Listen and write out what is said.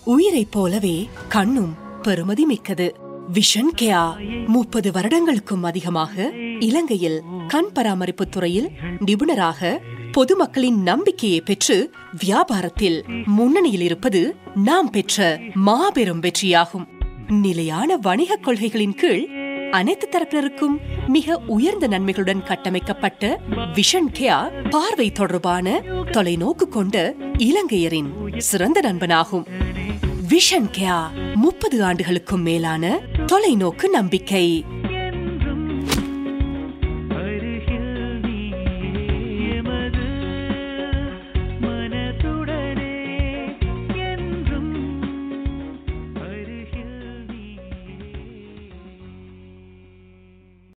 உயிரைப் போலவே கண்ணும் பெறுமதி மிக்கது விஷன் கேயா முப்பது வருடங்களுக்கும் அதிகமாக இலங்கையில் கண் பராமரிப்பு துறையில் நிபுணராக பொதுமக்களின் நம்பிக்கையை பெற்று வியாபாரத்தில் முன்னணியில் இருப்பது நாம் பெற்ற மாபெரும் வெற்றியாகும் நிலையான வணிக கொள்கைகளின் கீழ் அனைத்து தரப்பினருக்கும் மிக உயர்ந்த நன்மைகளுடன் கட்டமைக்கப்பட்ட விஷன் கேயா பார்வை தொடர்பான தொலைநோக்கு கொண்ட இலங்கையரின் சிறந்த நண்பனாகும் விஷன் கேயா முப்பது ஆண்டுகளுக்கும் மேலான தொலைநோக்கு நம்பிக்கை